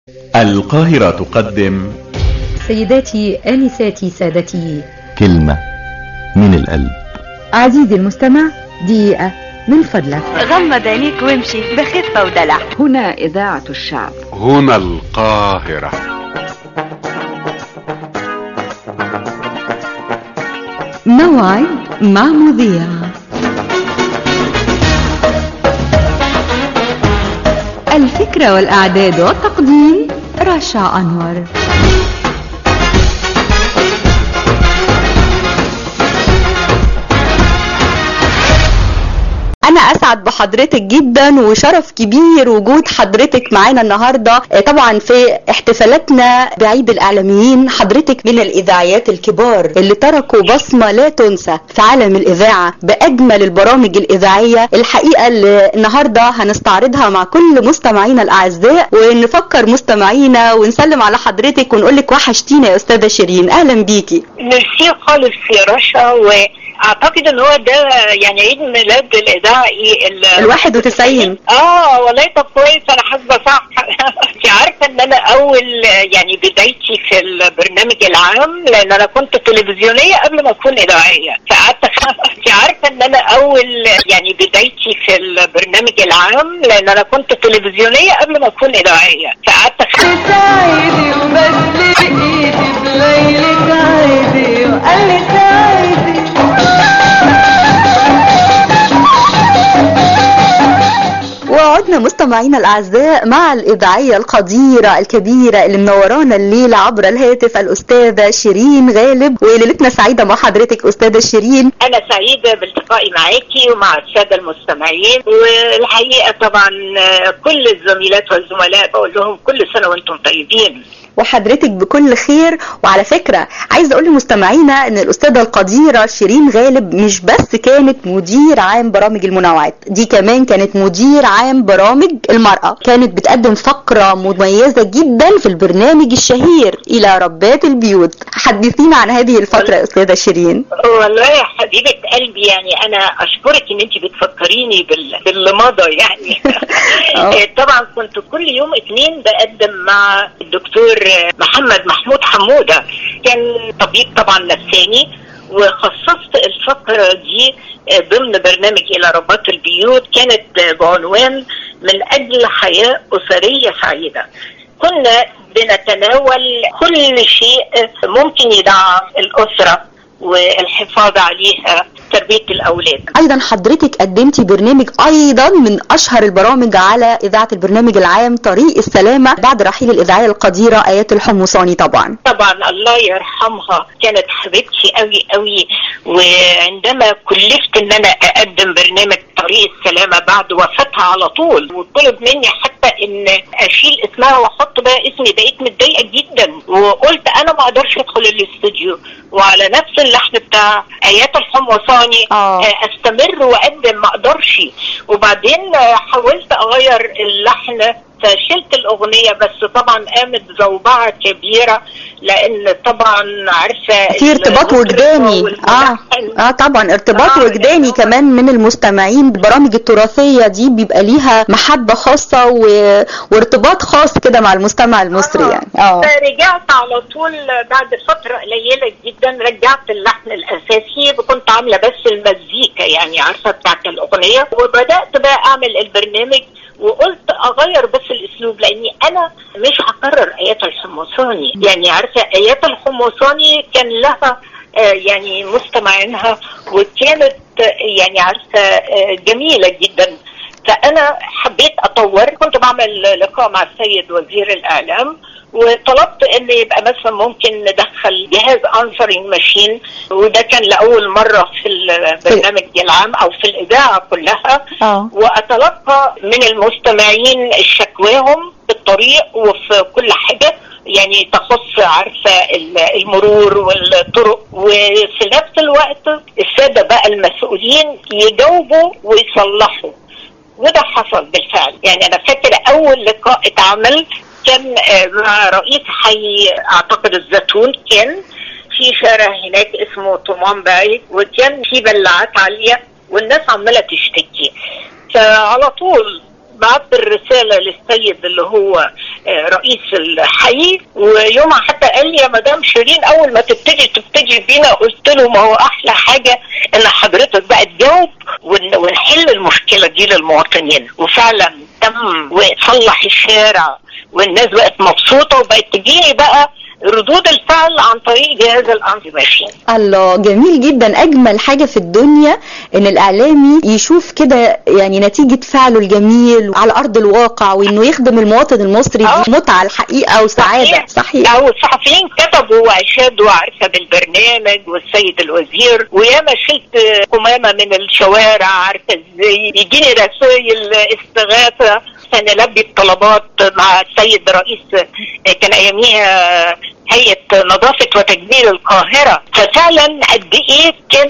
القاهرة تقدم سيداتي آنساتي سادتي كلمة من القلب عزيزي المستمع دقيقة من فضلك غمض عينيك وامشي بخفة ودلع هنا إذاعة الشعب هنا القاهرة موعد مع مذيع الفكرة والإعداد والتقديم رشا أنور انا اسعد بحضرتك جدا وشرف كبير وجود حضرتك معانا النهارده آه، طبعا في احتفالاتنا بعيد الاعلاميين حضرتك من الاذاعيات الكبار اللي تركوا بصمه لا تنسى في عالم الاذاعه باجمل البرامج الاذاعيه الحقيقه اللي النهارده هنستعرضها مع كل مستمعينا الاعزاء ونفكر مستمعينا ونسلم على حضرتك ونقول لك وحشتينا يا استاذه شيرين اهلا بيكي ميرسي خالص يا رشا واعتقد ان هو ده يعني عيد ميلاد الاذاعي ال ال 91 اه والله طب كويس انا حاسبه صح انت عارفه ان انا اول يعني بدايتي في البرنامج العام لان انا كنت تلفزيونيه قبل ما اكون اذاعيه فقعدت انت عارفه ان انا اول يعني بدايتي في البرنامج العام لان انا كنت تلفزيونيه قبل ما اكون اذاعيه فقعدت ساعدي وبس ايدي بليلك عايدي وقال لي ساعدي وعدنا مستمعينا الاعزاء مع الاذاعيه القديره الكبيره اللي منورانا الليله عبر الهاتف الاستاذه شيرين غالب وليلتنا سعيده مع حضرتك استاذه شيرين انا سعيده بالتقائي معاكي ومع الساده المستمعين والحقيقه طبعا كل الزميلات والزملاء بقول لهم كل سنه وانتم طيبين وحضرتك بكل خير وعلى فكره عايزه اقول لمستمعينا ان الاستاذه القديره شيرين غالب مش بس كانت مدير عام برامج المنوعات دي كمان كانت مدير عام برامج المراه كانت بتقدم فقره مميزه جدا في البرنامج الشهير الى ربات البيوت حدثينا عن هذه الفتره يا استاذه شيرين والله يا حبيبه قلبي يعني انا اشكرك ان انت بتفكريني بال... باللي مضى يعني آه. طبعا كنت كل يوم اثنين بقدم مع الدكتور محمد محمود حموده كان طبيب طبعا نفساني وخصصت الفقره دي ضمن برنامج الى رباط البيوت كانت بعنوان من اجل حياه اسريه سعيده كنا بنتناول كل شيء ممكن يدعم الاسره والحفاظ عليها تربيه الاولاد ايضا حضرتك قدمتي برنامج ايضا من اشهر البرامج على اذاعه البرنامج العام طريق السلامه بعد رحيل الاذاعيه القديره ايات الحمصاني طبعا طبعا الله يرحمها كانت حبيبتي قوي قوي وعندما كلفت ان انا اقدم برنامج طريق السلامه بعد وفاتها على طول وطلب مني حتى ان اشيل اسمها واحط بقى اسمي بقيت متضايقه جدا وقلت انا ما اقدرش ادخل الاستوديو وعلى نفس اللحن بتاع ايات الحمصاني آه. آه، استمر واقدم ما اقدرش وبعدين آه، حاولت اغير اللحن فشلت الاغنيه بس طبعا قامت زوبعه كبيره لان طبعا عارفه في ارتباط المطرب وجداني اه والملحن. اه طبعا ارتباط آه، وجداني آه. كمان من المستمعين البرامج التراثيه دي بيبقى ليها محبه خاصه و... وارتباط خاص كده مع المستمع المصري يعني اه فرجعت على طول بعد فترة قليلة جدا رجعت اللحن الأساسي كنت عاملة بس المزيكا يعني عارفة بتاعت الأغنية وبدأت بقى أعمل البرنامج وقلت أغير بس الأسلوب لأني أنا مش هكرر آيات الحمصاني يعني عارفة آيات الحمصاني كان لها آه، يعني مستمعينها وكانت آه، يعني عارفة آه، جميلة جدا فانا حبيت اطور كنت بعمل لقاء مع السيد وزير الاعلام وطلبت ان يبقى مثلا ممكن ندخل جهاز انسرنج ماشين وده كان لاول مره في البرنامج العام او في الاذاعه كلها اه واتلقى من المستمعين شكواهم في الطريق وفي كل حاجه يعني تخص عارفه ال- المرور والطرق وفي نفس الوقت الساده بقى المسؤولين يجاوبوا ويصلحوا وده حصل بالفعل يعني انا فاكره اول لقاء اتعمل كان آه، مع رئيس حي اعتقد الزيتون كان في شارع هناك اسمه طمان باي وكان في بلاعات عاليه والناس عماله تشتكي فعلى طول بعت الرساله للسيد اللي هو آه، رئيس الحي ويومها حتى قال لي يا مدام شيرين اول ما تبتدي تبتدي بينا قلت له ما هو احلى حاجه ان حضرتك بقى تجاوب ون- ونحل المشكله دي للمواطنين وفعلا تم وصلح الشارع والناس بقت مبسوطه وبقت تجيلي بقى ردود الفعل عن طريق جهاز الانظمه الله جميل جدا اجمل حاجة في الدنيا ان الاعلامي يشوف كده يعني نتيجة فعله الجميل على ارض الواقع وانه يخدم المواطن المصري آه. دي متعة الحقيقة وسعادة صحيح او الصحفيين كتبوا واشادوا عارفه بالبرنامج والسيد الوزير وياما شلت قمامه من الشوارع عارفه ازاي يجيني رسائل استغاثه سنلبي الطلبات مع السيد رئيس كان اياميها هيئه نظافه وتجميل القاهره ففعلا قد ايه كان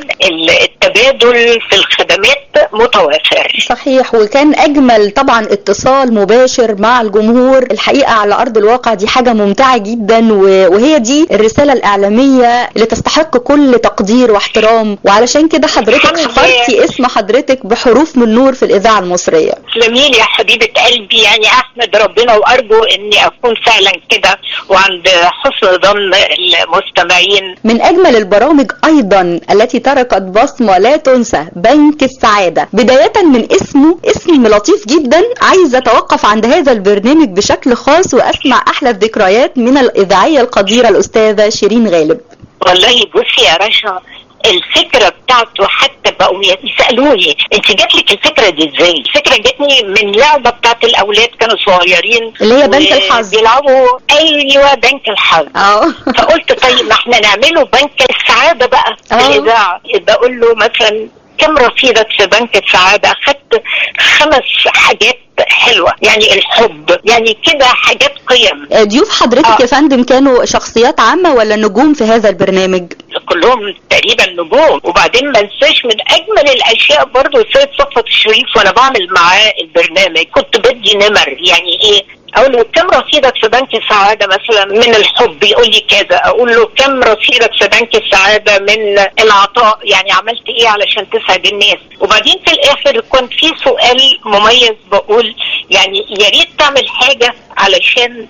التبادل في الخدمات متوافر صحيح وكان اجمل طبعا اتصال مباشر مع الجمهور الحقيقه على ارض الواقع دي حاجه ممتعه جدا و- وهي دي الرساله الاعلاميه اللي تستحق كل تقدير واحترام وعلشان كده حضرتك الحمد لله. حفرتي اسم حضرتك بحروف من نور في الاذاعه المصريه تسلمي لي يا حبيبه قلبي يعني احمد ربنا وارجو اني اكون فعلا كده وعند حسن ظن المستمعين من اجمل البرامج ايضا التي تركت بصمه لا تنسى بنك السعاده بدايه من اسمه اسم لطيف جدا عايزه اتوقف عند هذا البرنامج بشكل خاص واسمع احلى الذكريات من الاذاعيه القديره الاستاذه شيرين غالب والله بصي يا رشا الفكره بتاعته حتى بقوا يسالوني انت جات لك الفكره دي ازاي؟ الفكره جاتني من لعبه بتاعت الاولاد كانوا صغيرين اللي هي بنك الحظ. بيلعبوا ايوه بنك الحظ اه فقلت طيب ما احنا نعمله بنك السعاده بقى في آه. الاذاعه بقول له مثلا كم رصيدك في بنك السعاده اخدت خمس حاجات حلوه يعني الحب يعني كده حاجات قيم ضيوف حضرتك آه. يا فندم كانوا شخصيات عامه ولا نجوم في هذا البرنامج كلهم تقريبا نجوم وبعدين ما انساش من اجمل الاشياء برضو السيد صفوت الشريف وانا بعمل معاه البرنامج كنت بدي نمر يعني ايه اقول له كم رصيدك في بنك السعاده مثلا من الحب يقول لي كذا اقول له كم رصيدك في بنك السعاده من العطاء يعني عملت ايه علشان تسعد الناس وبعدين في الاخر كنت في سؤال مميز بقول يعني يا ريت تعمل حاجه علشان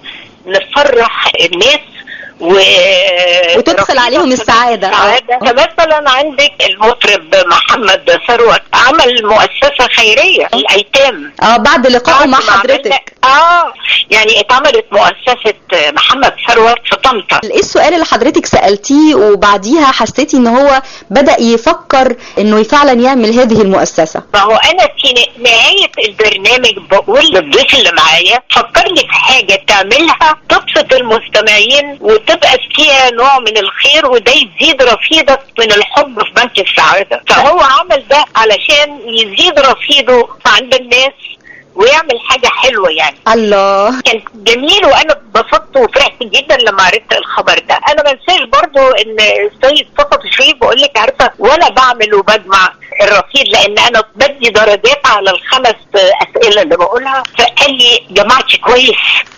نفرح الناس و وتدخل عليهم السعادة. السعادة. آه. مثلا عندك المطرب محمد ثروت عمل مؤسسة خيرية الأيتام اه بعد لقائه مع بعد ما حضرتك عملنا- اه يعني اتعملت مؤسسة محمد ثروت في طنطا ايه السؤال اللي حضرتك سألتيه وبعديها حسيتي ان هو بدأ يفكر انه فعلا يعمل هذه المؤسسة ما هو انا في نهاية البرنامج بقول للضيف اللي معايا فكر لك حاجة تعملها تبسط المستمعين وتبقى فيها نوع من الخير وده يزيد رصيدك من الحب في بنك السعادة فهو عمل ده علشان يزيد رصيده عند الناس ويعمل حاجة حلوة يعني الله كان جميل وانا اتبسطت وفرحت جدا لما عرفت الخبر ده انا ما انساش برضو ان السيد صفوت الشريف بقول لك عارفه وانا بعمل وبجمع الرصيد لان انا بدي درجات على الخمس اسئله اللي بقولها فقال لي جمعتي كويس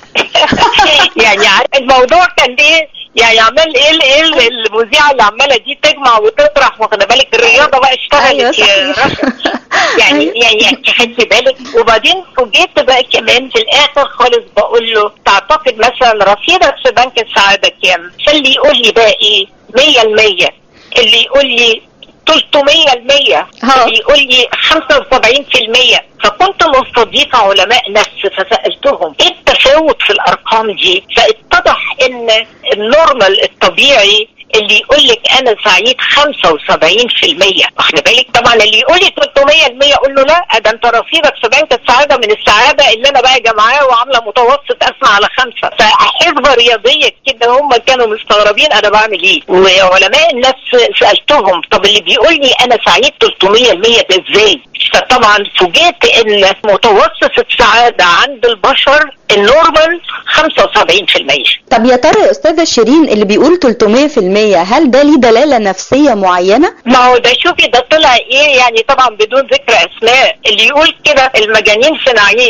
يعني عارف الموضوع كان ايه يعني عمال ايه ايه المذيعه اللي عماله دي تجمع وتطرح واخده بالك الرياضه بقى أيوة اشتغلت يا صحيح. رشا يعني يعني انت خدتي بالك وبعدين فوجئت بقى كمان في الاخر خالص بقول له تعتقد مثلا رصيدك في بنك السعاده كام؟ فاللي يقول لي بقى ايه 100% اللي يقول لي 300% ها. اللي يقول لي 75% فكنت مستضيفه علماء نفس فسالتهم ايه التفاوت في الارقام دي؟ فاتضح ان النورمال الطبيعي اللي يقول لك انا سعيد 75% واخد بالك طبعا اللي يقول لي 300% اقول له لا ده انت رصيدك في بنك السعاده من السعاده اللي انا بقى جمعاه وعامله متوسط اسمع على خمسه فحسبه رياضيه كده هم كانوا مستغربين انا بعمل ايه وعلماء النفس سالتهم طب اللي بيقول لي انا سعيد 300% ده ازاي؟ فطبعا فوجئت ان متوسط السعاده عند البشر النورمال 75% طب يا ترى يا استاذة شيرين اللي بيقول 300% هل ده ليه دلالة نفسية معينة؟ ما هو ده شوفي ده طلع ايه يعني طبعا بدون ذكر اسماء اللي يقول كده المجانين في نعيم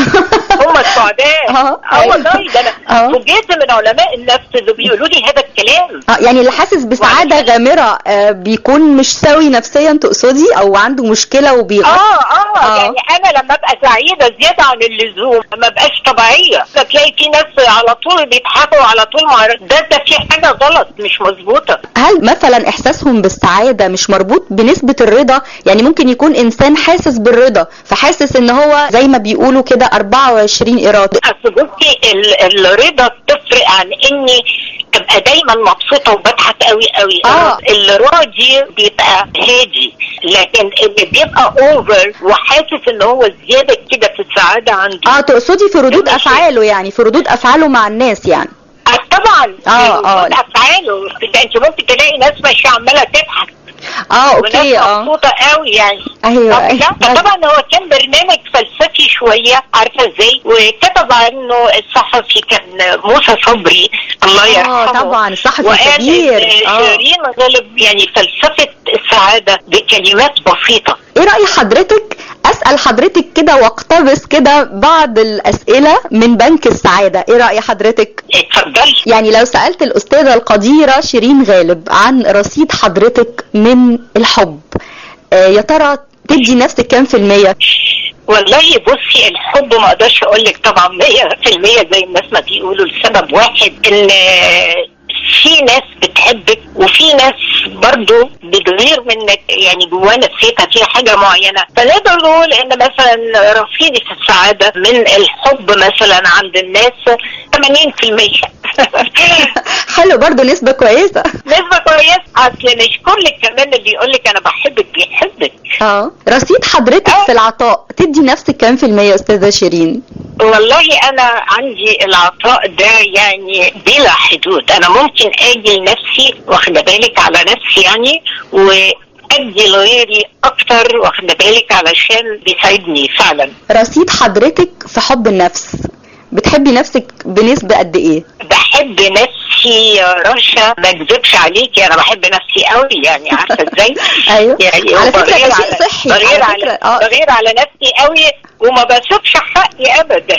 هم السعداء آه، اه أيوة. والله ده آه. انا فوجئت من علماء النفس اللي بيقولوا لي هذا الكلام اه يعني اللي حاسس بسعادة غامرة آه بيكون مش سوي نفسيا تقصدي او عنده مشكلة وبي اه اه آه. يعني انا لما ابقى سعيده زياده عن اللزوم ما بقاش طبيعيه فتلاقي في ناس على طول بيضحكوا على طول مع ده ده في حاجه غلط مش مظبوطه هل مثلا احساسهم بالسعادة مش مربوط بنسبة الرضا يعني ممكن يكون انسان حاسس بالرضا فحاسس ان هو زي ما بيقولوا كده 24 ايراد اصل بصي ال- الرضا بتفرق عن اني ابقى دايما مبسوطه وبضحك قوي قوي آه. الراضي بيبقى هادي لكن اللي بيبقى اوفر وحاسس ان هو زياده كده في السعاده عنده اه تقصدي في ردود ماشي. افعاله يعني في ردود افعاله مع الناس يعني آه، طبعا آه، في آه. ردود افعاله ده انت ممكن تلاقي ناس ماشيه عماله تضحك اه وناس اوكي اه مبسوطه قوي يعني ايوه طب أيوة. لا، طبعا هو كان برنامج فلسفي شويه عارفه ازاي وكتب عنه الصحفي كان موسى صبري الله يرحمه طبعا، الصحفي وقال الكبير. إن آه. شيرين غالب يعني فلسفه السعاده بكلمات بسيطه ايه رأي حضرتك اسأل حضرتك كده واقتبس كده بعض الاسئلة من بنك السعادة ايه رأي حضرتك اتفضلي يعني لو سألت الأستاذة القديرة شيرين غالب عن رصيد حضرتك من الحب آه، يا ترى تدي نفسك كام في المية؟ والله بصي الحب ما اقدرش اقول لك طبعا 100% زي الناس ما بيقولوا لسبب واحد ان في ناس بتحبك وفي ناس برضو بتغير منك يعني جوانا نفسيتها فيها حاجه معينه فنقدر نقول ان مثلا رصيدي في السعاده من الحب مثلا عند الناس 80% حلو برضو نسبة كويسة نسبه كويسه اصل مش كل كمان اللي يقول لك انا بحبك بيحبك اه رصيد حضرتك آه. في العطاء تدي نفسك كام في المية يا أستاذة شيرين؟ والله انا عندي العطاء ده يعني بلا حدود انا ممكن اجي لنفسي واخده بالك على نفسي يعني وادي لغيري اكتر واخده بالك علشان بيساعدني فعلا رصيد حضرتك في حب النفس بتحبي نفسك بنسبة قد ايه؟ بحب نفسي يا رشا ما اكذبش عليكي انا بحب نفسي قوي يعني عارفه ازاي ايوه يعني على فكرة وبغير ده شيء على- صحي بغير على فكرة على اه بغير على نفسي قوي وما بشوفش حقي ابدا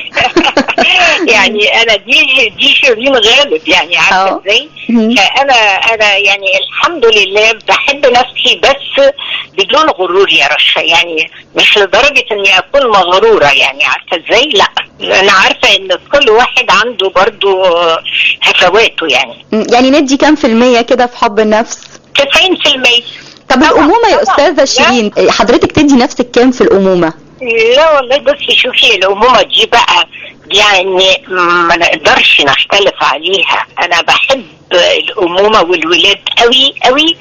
يعني انا دي دي شيرين غالب يعني آه. عارفه ازاي مم. فانا انا يعني الحمد لله بحب نفسي بس بدون غرور يا رشا يعني مش لدرجه اني اكون مغروره يعني عارفه ازاي لا انا عارفه ان كل واحد عنده برضو هفواته يعني م، يعني ندي كام في المية كده في حب النفس؟ 90% طب طبعا، الأمومة يا طبعا. أستاذة لا. شيرين إيه، حضرتك تدي نفسك كام في الأمومة؟ لا والله بصي شوفي الأمومة دي بقى يعني ما نقدرش نختلف عليها أنا بحب الأمومة والولاد قوي قوي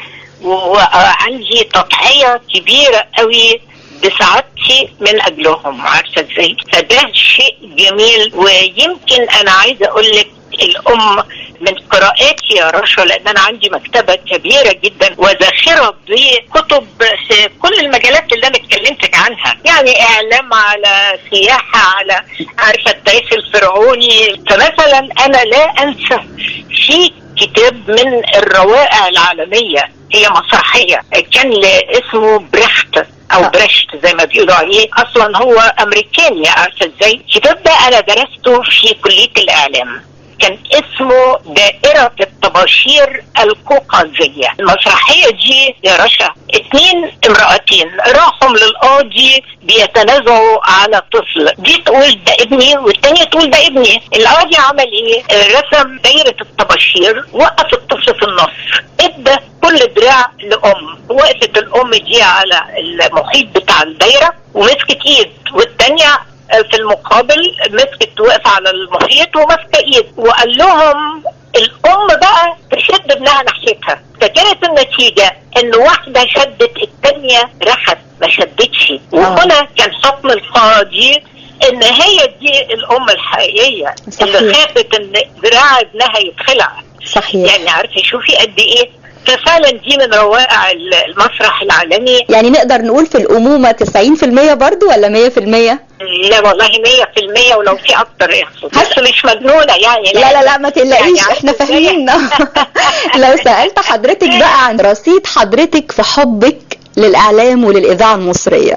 وعندي تضحية كبيرة قوي بسعادتي من أجلهم عارفة ازاي فده شيء جميل ويمكن أنا عايزة أقول لك الأم من قراءاتي يا رشا لأن أنا عندي مكتبة كبيرة جدا وذاخرة بكتب في كل المجالات اللي أنا اتكلمتك عنها يعني إعلام على سياحة على عارفة التاريخ الفرعوني فمثلا أنا لا أنسى في كتاب من الروائع العالمية هي مسرحية كان ل- اسمه بريخت او آه. بريشت زي ما بيقولوا عليه اصلا هو امريكاني عارفه ازاي الكتاب ده انا درسته في كليه الاعلام كان اسمه دائرة الطباشير القوقازية المسرحية دي يا رشا اتنين امرأتين راحوا للقاضي بيتنازعوا على طفل دي تقول ده ابني والتانية تقول ده ابني القاضي عمل ايه رسم دايرة الطباشير وقف الطفل في النص ادى كل دراع لأم وقفت الأم دي على المحيط بتاع الدايرة ومسكت ايد والتانية في المقابل مسكت واقفه على المحيط وماسكه ايد وقال لهم الام بقى تشد ابنها ناحيتها فكانت النتيجه ان واحده شدت الثانيه رخت ما شدتش وهنا كان حكم القاضي ان هي دي الام الحقيقيه اللي صحيح. خافت ان ذراع ابنها يتخلع صحيح يعني عارفه شوفي قد ايه ففعلا دي من روائع المسرح العالمي يعني نقدر نقول في الأمومة 90% برضو ولا 100%؟ لا والله 100% ولو في اكتر يحصل بس مش مجنونه يعني لا لا لا ما تقلقيش يعني احنا عارفة فاهمين إزاي؟ لو سألت حضرتك بقى عن رصيد حضرتك في حبك للإعلام وللإذاعة المصرية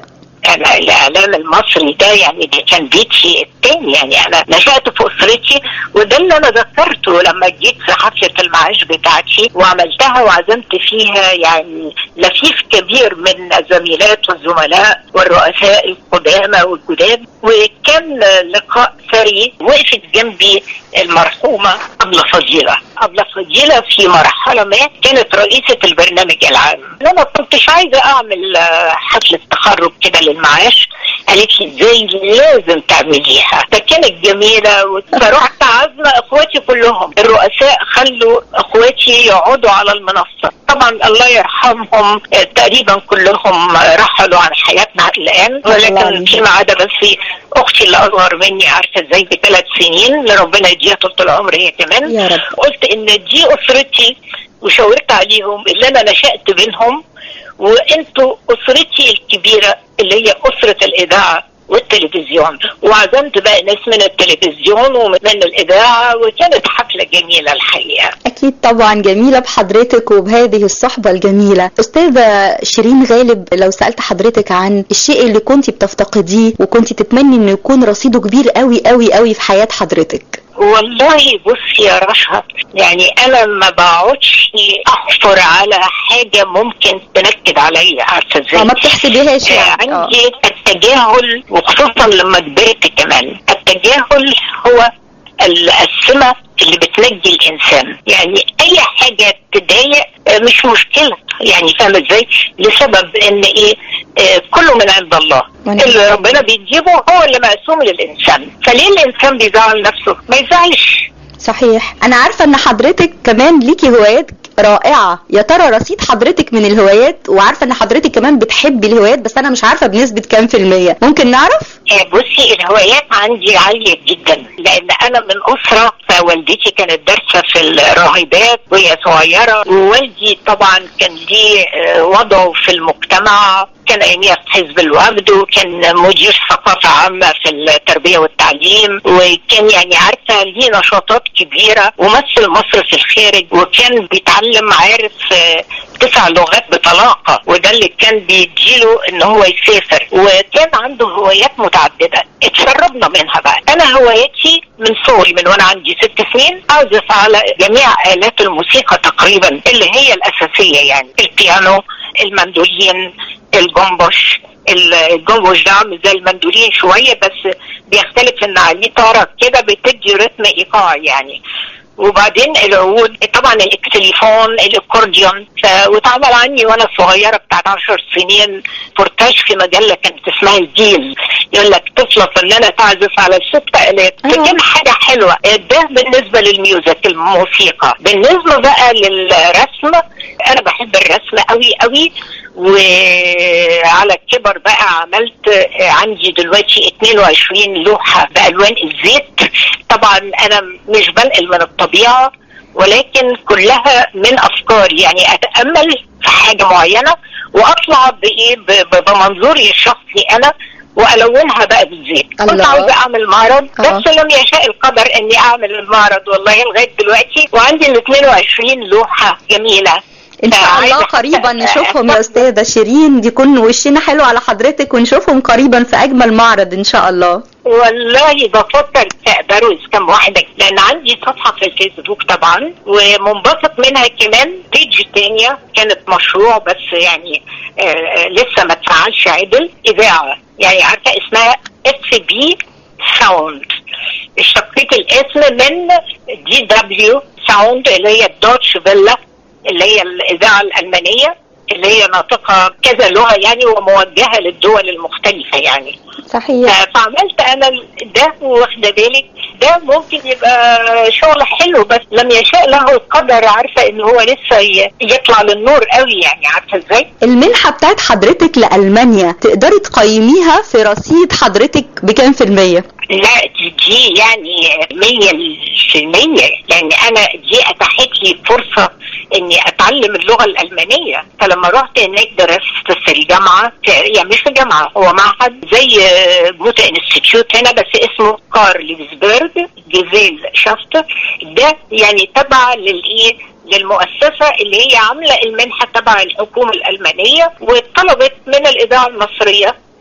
انا الاعلام المصري ده يعني ده كان بيتي التاني يعني انا نشأت في اسرتي وده اللي انا ذكرته لما جيت في حفلة المعاش بتاعتي وعملتها وعزمت فيها يعني لفيف كبير من الزميلات والزملاء والرؤساء القدامى والجداد وكان لقاء ثري وقفت جنبي المرحومة أبلة فضيلة أبلة فضيلة في مرحلة ما كانت رئيسة البرنامج العام أنا ما كنتش عايزة أعمل آه، حفلة تخرج كده للمعاش قالت لي ازاي لازم تعمليها فكانت جميلة فرحت عازمة اخواتي كلهم الرؤساء خلوا اخواتي يقعدوا على المنصة طبعا الله يرحمهم آه، تقريبا كلهم آه، رحلوا عن حياتنا الان ولكن فيما عدا بس اختي اللي اصغر مني عارفه ازاي بثلاث سنين ربنا يديها طول العمر هي كمان يا رب. قلت ان دي اسرتي وشاورت عليهم اللي انا نشأت بينهم وانتوا اسرتي الكبيره اللي هي اسره الاذاعه والتلفزيون وعزمت بقى ناس من التلفزيون ومن الاذاعه وكانت حفله جميله الحقيقه أكيد طبعا جميلة بحضرتك وبهذه الصحبة الجميلة أستاذة شيرين غالب لو سألت حضرتك عن الشيء اللي كنت بتفتقديه وكنت تتمني إنه يكون رصيده كبير قوي قوي قوي في حياة حضرتك والله بص يا رشا يعني انا ما بقعدش احفر على حاجه ممكن تنكد عليا عارفه ازاي اه ما بتحسبيهاش آه، يعني اه عندي التجاهل وخصوصا لما كبرت كمان التجاهل هو ال- السمة اللي بتنجي الإنسان يعني أي حاجة تضايق آه، مش مشكلة يعني فاهم ازاي لسبب ان ايه آه، كله من عند الله ونعم اللي ربنا بيجيبه هو اللي مقسوم للإنسان فليه الإنسان بيزعل نفسه ما يزعلش صحيح انا عارفة ان حضرتك كمان ليكي هوايات رائعة يا ترى رصيد حضرتك من الهوايات وعارفة ان حضرتك كمان بتحبي الهوايات بس انا مش عارفة بنسبة كام في المية ممكن نعرف آه، بصي الهوايات عندي عالية جدا لأن أنا من أسرة فوالدتي كانت دارسة في الراهبات وهي صغيرة ووالدي طبعا كان ليه آه، وضعه في المجتمع كان أياميها في حزب الوفد وكان مدير ثقافة عامة في التربية والتعليم وكان يعني عارفة ليه نشاطات كبيرة ومثل مصر في الخارج وكان بيتعلم عارف آه، تسع لغات بطلاقة وده اللي كان بيديله ان هو يسافر وكان عنده هوايات متعددة اتشربنا منها بقى انا هوايتي من صغري من وانا عندي ست سنين اعزف على جميع الات الموسيقى تقريبا اللي هي الاساسية يعني البيانو المندولين الجمبش ال- الجمبش ده عامل زي المندولين شوية بس بيختلف ان عليه طارة كده بتدي رتم ايقاعي يعني وبعدين العود طبعا التليفون الاكورديون ف- واتعمل عني وانا صغيره بتاع 10 سنين بورتاج في مجله كانت اسمها الجيل يقول لك طفله فنانه تعزف على الست الات آه. فكان حاجه حلوه ده بالنسبه للميوزك الموسيقى بالنسبه بقى للرسم انا بحب الرسم قوي قوي وعلى الكبر بقى عملت عندي دلوقتي 22 لوحه بالوان الزيت طبعا انا مش بنقل من الطبيعه ولكن كلها من افكاري يعني اتامل في حاجه معينه واطلع بايه ب- ب- بمنظوري الشخصي انا والونها بقى بالزيت كنت الله. عاوزه اعمل معرض آه. بس لم يشاء القدر اني اعمل المعرض والله لغايه دلوقتي وعندي ال 22 لوحه جميله ان شاء فعايزة الله قريبا حتى نشوفهم يا أستخدم- استاذة شيرين يكون وشنا حلو على حضرتك ونشوفهم قريبا في اجمل معرض ان شاء الله والله بفكر تقدروا اذا كان واحدة لان عندي صفحة في الفيسبوك طبعا ومنبسط منها كمان بيج تانية كانت مشروع بس يعني آه آه، لسه ما اتفعلش عدل اذاعة يعني عارفة اسمها اف بي ساوند اشتقيت الاسم من دي دبليو ساوند اللي هي الدوتش فيلا اللي هي الاذاعة الالمانية اللي هي ناطقة كذا لغة يعني وموجهة للدول المختلفة يعني صحيح فعملت انا ده واخده بالك ده ممكن يبقى شغل حلو بس لم يشاء له القدر عارفه ان هو لسه ي- يطلع للنور قوي يعني عارفه ازاي؟ المنحة بتاعت حضرتك لألمانيا تقدري تقيميها في رصيد حضرتك بكام في المية لا دي, دي يعني مية في المية لأن أنا دي أتاحت لي فرصة إني أتعلم اللغة الألمانية فلما رحت هناك درست في الجامعة في يعني مش في جامعة هو معهد زي جوتا انستيتيوت هنا بس اسمه كارلسبرج جيزيل شافت ده يعني تبع للإيه للمؤسسة اللي هي عاملة المنحة تبع الحكومة الألمانية وطلبت من الإذاعة المصرية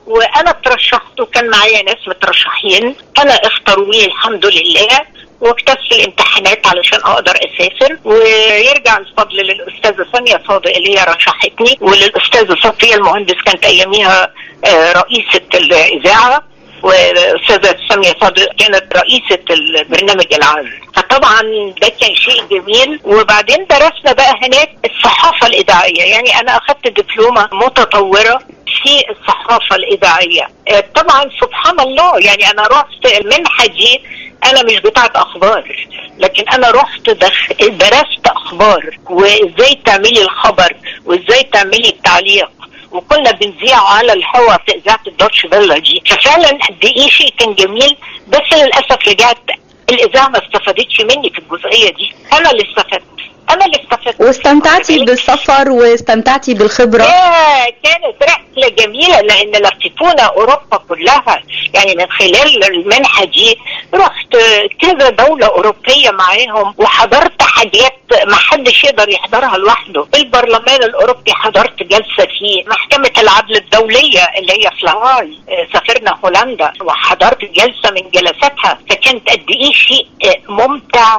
وانا اترشحت وكان معايا ناس مترشحين انا اختاروني الحمد لله واكتبت الامتحانات علشان اقدر اسافر ويرجع الفضل للاستاذه ساميه صادق اللي هي رشحتني وللاستاذه صفيه المهندس كانت اياميها آه، رئيسه الاذاعه والاستاذه ساميه صادق كانت رئيسه البرنامج العام فطبعا ده كان شيء جميل وبعدين درسنا بقى هناك الصحافه الاذاعيه يعني انا اخذت دبلومه متطوره في الصحافه الاذاعيه آه، طبعا سبحان الله يعني انا رحت المنحه دي انا مش بتاعه اخبار لكن انا رحت دخ... درست اخبار وازاي تعملي الخبر وازاي تعملي التعليق وكنا بنذيع على الهواء في اذاعه الدوتش فيلا دي ففعلا قد ايه شيء كان جميل بس للاسف رجعت الاذاعه ما استفادتش مني في الجزئيه دي انا اللي استفدت انا اللي استفدت واستمتعتي واخدة بالك؟ بالسفر واستمتعتي بالخبرة ياه، كانت رحلة جميلة لأن لفتونا أوروبا كلها يعني من خلال المنحة دي رحت كذا دولة أوروبية معاهم وحضرت حاجات ما حدش يقدر يحضرها لوحده البرلمان الأوروبي حضرت جلسة فيه محكمة العدل الدولية اللي هي في لاهاي آه، سافرنا هولندا وحضرت جلسة من جلساتها فكانت قد إيه شيء آه، ممتع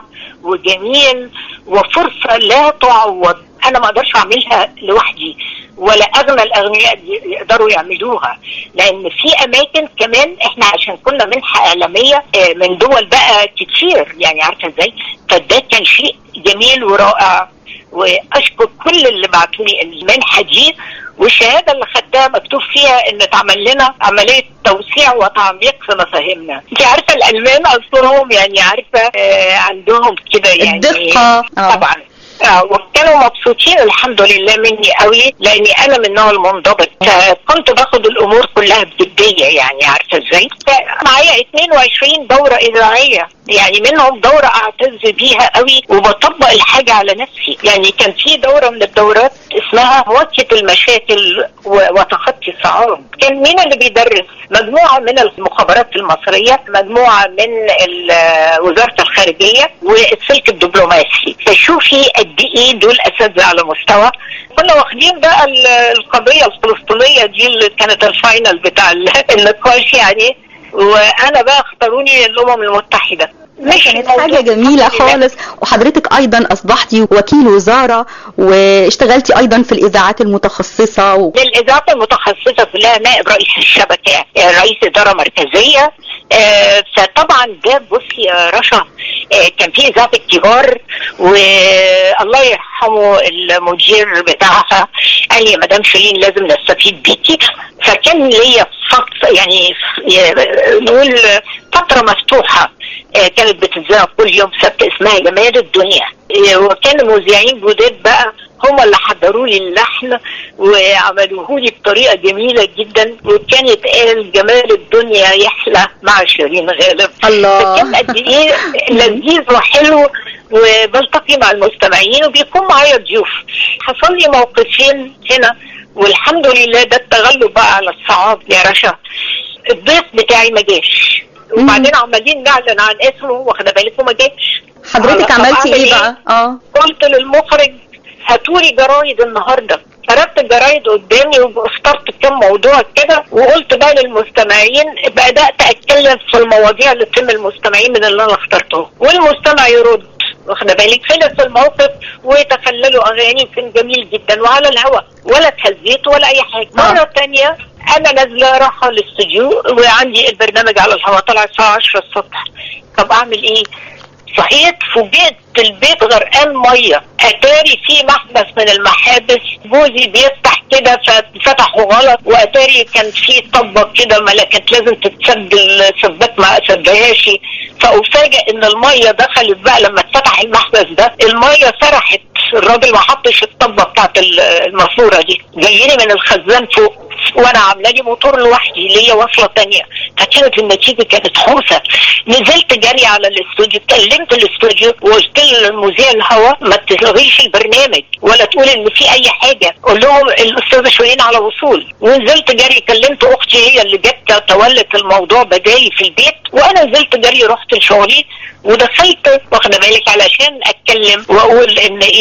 وجميل وفرصة لا تعوض انا ما اقدرش اعملها لوحدي ولا اغنى الاغنياء ي- يقدروا يعملوها لان في اماكن كمان احنا عشان كنا منحه اعلاميه آه، من دول بقى كتير يعني عارفه ازاي فده كان شيء جميل ورائع واشكر كل اللي بعتوا لي المنحه دي والشهاده اللي خدتها مكتوب فيها ان اتعمل لنا عمليه توسيع وتعميق في مفاهيمنا انت عارفه الالمان اصلهم يعني عارفه آه، عندهم كده يعني الدقة آه. طبعا آه، وكانوا مبسوطين الحمد لله مني قوي لاني انا من النوع المنضبط فكنت باخد الامور كلها بجديه يعني عارفه ازاي معايا 22 دوره اذاعيه يعني منهم دوره اعتز بيها قوي وبطبق الحاجه على نفسي يعني كان في دوره من الدورات اسمها مواجهه المشاكل و- وتخطي الصعاب كان مين اللي بيدرس مجموعه من المخابرات المصريه مجموعه من ال- وزاره الخارجيه والسلك الدبلوماسي فشوفي قد ايه دول اساتذه على مستوى كنا واخدين بقى ال- القضيه الفلسطينيه دي اللي كانت الفاينل بتاع ال- النقاش يعني وانا بقى اختاروني الامم المتحده مش كانت الموضوع- حاجة جميلة الحمد لله. خالص وحضرتك أيضا أصبحتي وكيل وزارة واشتغلتي أيضا في الإذاعات المتخصصة و... للاذاعات المتخصصه كلها نائب رئيس الشبكه آه، رئيس اداره مركزيه آه، فطبعا ده بصي يا رشا آه، كان في اذاعه الكبار والله يرحمه المدير بتاعها قال لي يا مدام شيرين لازم نستفيد بيكي فكان ليا فتره يعني آه، نقول فتره مفتوحه آه، كانت بتتذاع كل يوم سبت اسمها جمال الدنيا آه، وكان مذيعين جداد بقى هم اللي حضروا لي اللحن وعملوه لي بطريقه جميله جدا وكان يتقال جمال الدنيا يحلى مع شيرين غالب الله. فكان قد ايه لذيذ وحلو وبلتقي مع المستمعين وبيكون معايا ضيوف حصل لي موقفين هنا والحمد لله ده التغلب بقى على الصعاب يا رشا الضيف بتاعي ما جاش وبعدين عمالين نعلن عن اسمه واخده بالك وما جاش حضرتك طب عملتي أعمل إيه بقى؟ اه قلت للمخرج هاتولي جرايد النهارده كتبت الجرايد قدامي واخترت كم موضوع كده وقلت بقى للمستمعين بدات اتكلم في المواضيع اللي تهم المستمعين من اللي انا اخترته والمستمع يرد واخده بالك خلص الموقف وتخللوا اغاني وكان جميل جدا وعلى الهواء ولا اتهزيت ولا اي حاجه آه. مره تانية انا نازله رايحه الاستوديو وعندي البرنامج على الهواء طلع الساعه 10 الصبح طب اعمل ايه صحيت فوجئت البيت غرقان ميه اتاري في محبس من المحابس جوزي بيفتح كده ففتحه غلط واتاري كان في طبق كده ما كانت لازم تتسد السبات ما سدهاش فافاجئ ان الميه دخلت بقى لما اتفتح المحبس ده الميه سرحت الراجل ما حطش الطبه بتاعت ال- الماسوره دي جايلي من الخزان فوق وانا عامله لي موتور لوحدي ليا وصله تانية فكانت النتيجه كانت حوسه نزلت جري على الاستوديو كلمت الاستوديو وقلت للمذيع الهوا ما تلغيش البرنامج ولا تقول ان في اي حاجه قول لهم الاستاذه شويين على وصول ونزلت جري كلمت اختي هي اللي جت تولت الموضوع بدالي في البيت وانا نزلت جري رحت لشغلي ودخلت واخده بالك علشان اتكلم واقول ان ايه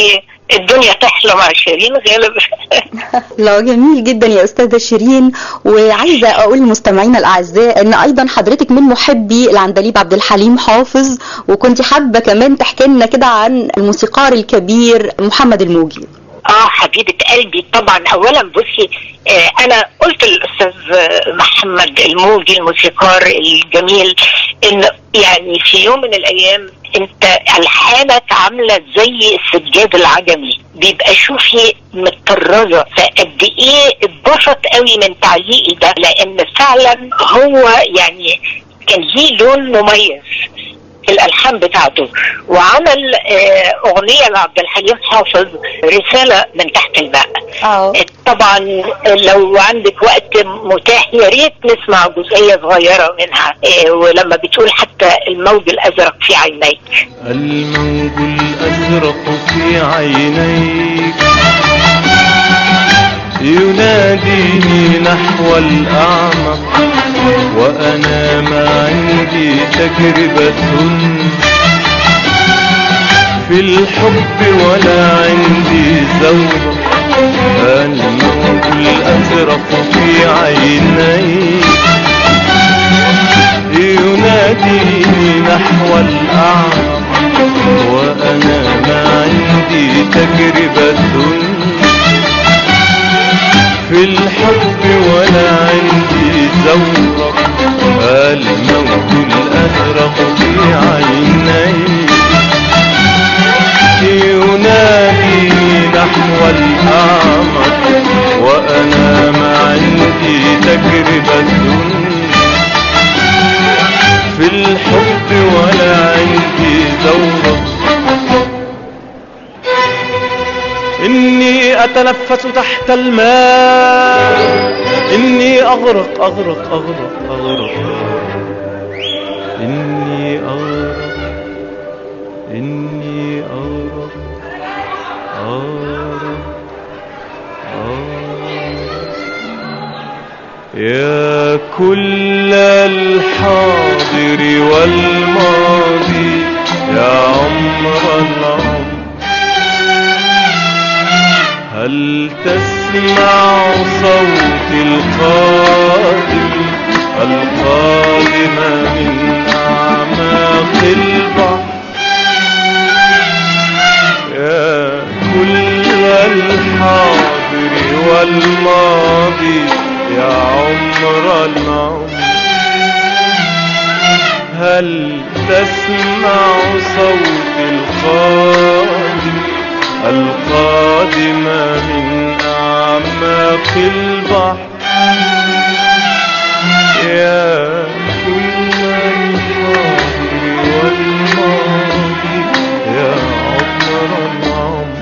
الدنيا تحلى مع شيرين غالبا لا جميل جدا يا استاذه شيرين وعايزه اقول لمستمعينا الاعزاء ان ايضا حضرتك من محبي العندليب عبد الحليم حافظ وكنت حابه كمان تحكي لنا كده عن الموسيقار الكبير محمد الموجي اه حبيبة قلبي طبعا اولا بصي آه انا قلت للاستاذ آه، محمد الموجي الموسيقار الجميل ان يعني في يوم من الايام انت الحانك عامله زي السجاد العجمي بيبقى شوفي متطرزه فقد ايه اتبسط قوي من تعليقي ده لان فعلا هو يعني كان ليه لون مميز في الالحان بتاعته وعمل آه، اغنيه لعبد الحليم حافظ رساله من تحت الماء اه طبعا لو عندك وقت متاح يا ريت نسمع جزئيه صغيره منها آه، ولما بتقول حتى الموج الازرق في عينيك الموج الأزرق في عينيك يناديني نحو الأعمق وأنا ما عندي تجربة في الحب ولا عندي زوج الموج الأزرق في عينيك يناديني نحو الأعمق وأنا ما عندي تجربة في الحب ولا عندي زورق الموت الأزرق في عيني يناديني نحو الأعمق وأنا ما عندي تجربة في الحب ولا عندي ذورة إني أتنفس تحت الماء إني أغرق أغرق أغرق أغرق إني أغرق إني أغرق أغرق أغرق يا كل الحاضر والماضي يا عمر العمر هل تسمع صوت القادم القادم من أعماق البحر يا كل الحاضر والماضي يا عمر العمر هل تسمع صوت القادم القادم من أعماق البحر يا كل الحاضر والماضي يا عمر العمر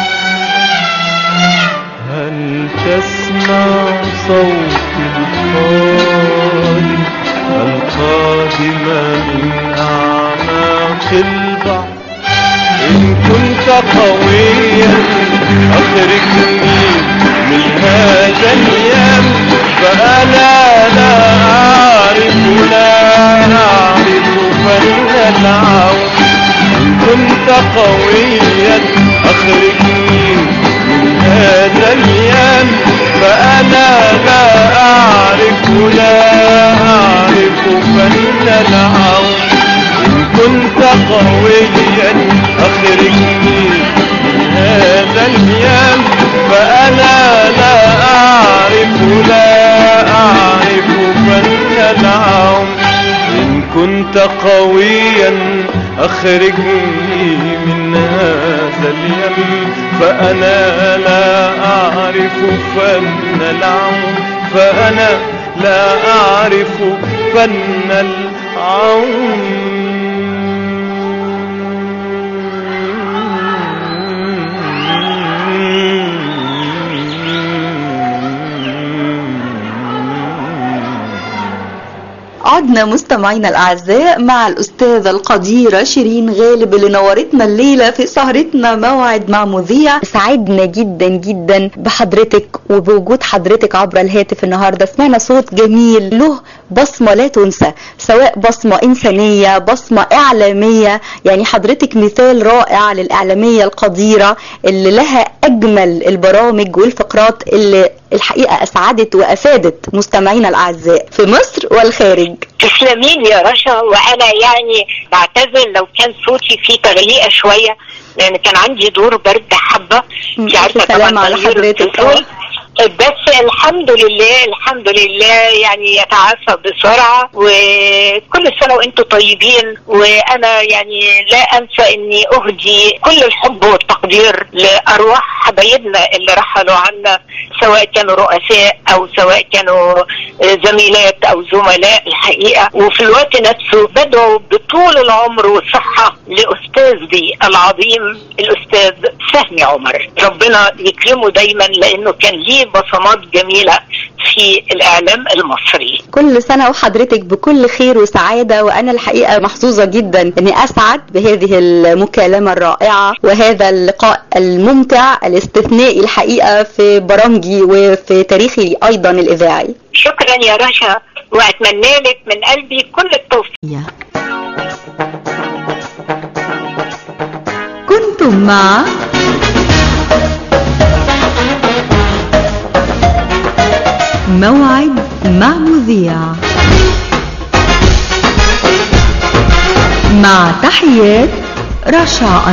هل تسمع صوت القادم القادم من أعماق البحر إن كنت قويا أخرجني من هذا اليم فأنا لا أعرف لا أعرف فن العون إن كنت قويا أخرجني من هذا اليم فأنا لا أعرف لا أعرف فن العون إن كنت قويا أخرجني من هذا اليم فأنا لا أعرف لا أعرف فن العون إن كنت قويا أخرجني من هذا اليم فأنا لا أعرف فن العون فأنا لا أعرف فن العون عد موعدنا مستمعينا الأعزاء مع الأستاذة القديرة شيرين غالب اللي نورتنا الليلة في سهرتنا موعد مع مذيع سعدنا جدا جدا بحضرتك وبوجود حضرتك عبر الهاتف النهاردة سمعنا صوت جميل له بصمة لا تنسى سواء بصمة إنسانية بصمة إعلامية يعني حضرتك مثال رائع للإعلامية القديرة اللي لها أجمل البرامج والفقرات اللي الحقيقة أسعدت وأفادت مستمعينا الأعزاء في مصر والخارج تسلمين يا رشا وانا يعني بعتذر لو كان صوتي فيه تغليقه شويه لان كان عندي دور برد حبه انت ألف عارفه سلامة طبعا على تغيير حضرتك. الفصول. بس الحمد لله الحمد لله يعني يتعافى بسرعه وكل سنه وانتم طيبين وانا يعني لا انسى اني اهدي كل الحب والتقدير لارواح حبايبنا اللي رحلوا عنا سواء كانوا رؤساء او سواء كانوا زميلات او زملاء الحقيقه وفي الوقت نفسه بدعوا بطول العمر والصحه لاستاذي العظيم الاستاذ فهمي عمر ربنا يكرمه دايما لانه كان ليه بصمات جميله في الاعلام المصري كل سنة وحضرتك بكل خير وسعادة وأنا الحقيقة محظوظة جدا أني أسعد بهذه المكالمة الرائعة وهذا اللقاء الممتع الاستثنائي الحقيقة في برامجي وفي تاريخي أيضا الإذاعي شكرا يا رشا واتمنى لك من قلبي كل التوفيق كنتم مع موعد مع مذيع مع تحيات رشا